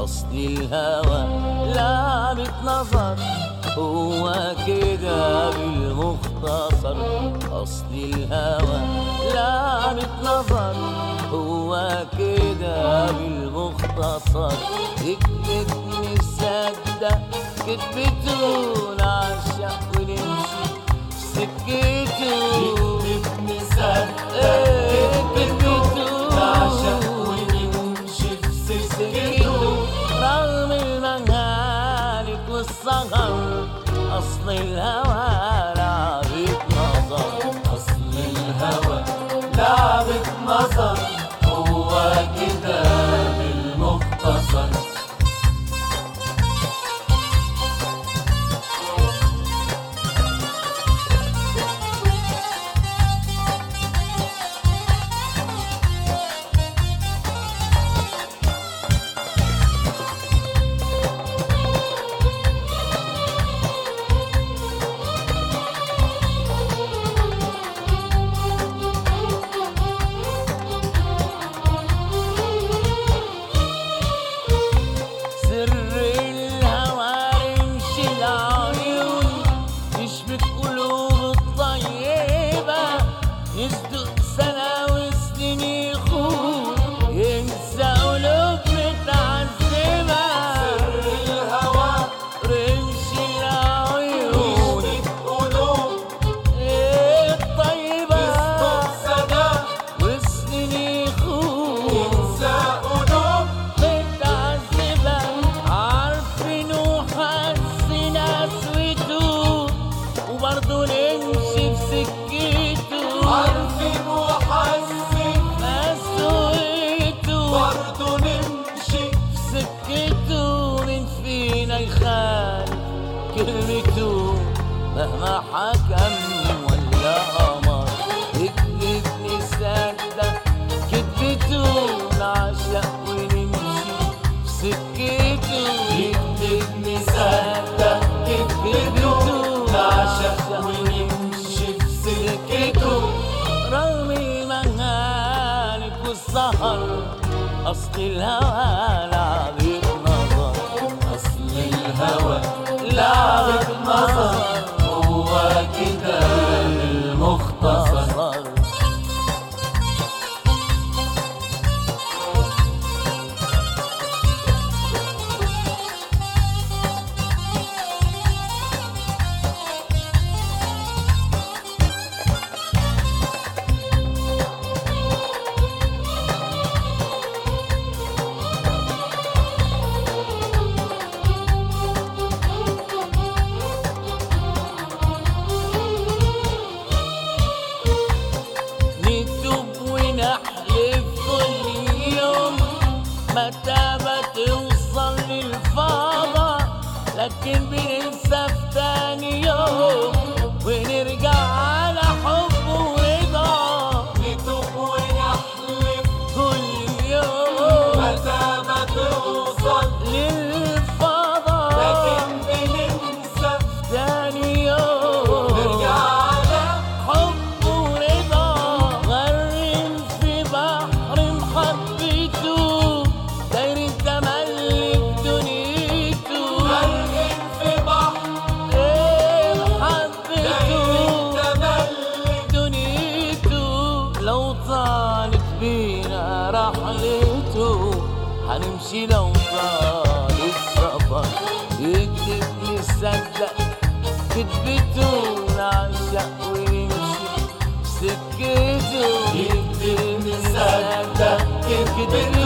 أصل الهوى لعبة نظر هو كده بالمختصر أصل الهوى لعبة نظر هو كده بالمختصر اكتب نصدق كتبته نعشق ونمشي سكته نكتب نصدق إيه كتبته نعشق ونمشي في سكته سكته رغم المهالك والسهر أصل الهوى لعبة نظر أصل الهوى لعبة نظر هو كده بالمختصر سر الهوى رمش العيون يشبك قلوب الطيبة يصدق سنة وسنين يخون ينسى قلوب متعذبة الهوى رمش العيون يشبك قلوب الطيبة يصدق سنة وسنين يخون ينسى قلوب متعذبة عارفين وحاسين قسوته وبرضه نمشي في سكته عارفين وحاسين قسوته برضه نمشي في سكته من فينا يخالف كلمته مهما حكم ولا أمر اكذب نصدق كذبته نعشق ونمشي في سكته نكتب نصدق كذبته نعشق ونمشي في سكته رغم المهالك والسهر أصل الهوى لعبة نظر أصل الهوى لعبة نظر هو كده المختصر نظر نتوب ونحلف كل يوم متى ما توصل للفاضة لكن بننسى في تاني يوم ونرجع على حب ورضا نتوب ونحلف كل يوم متى ما توصل للفاضة لكن بننسى تاني يوم نرجع على حب ورضا غرم في بحر محبته داير تملك دنيته غرقين في بحر ايه داير محبته تملك دنيته لو طالت بينا رحلته هنمشي لو طال السفر يكتب نصدق كتبته نعشق ونمشي سكته يكتب نصدق كتبته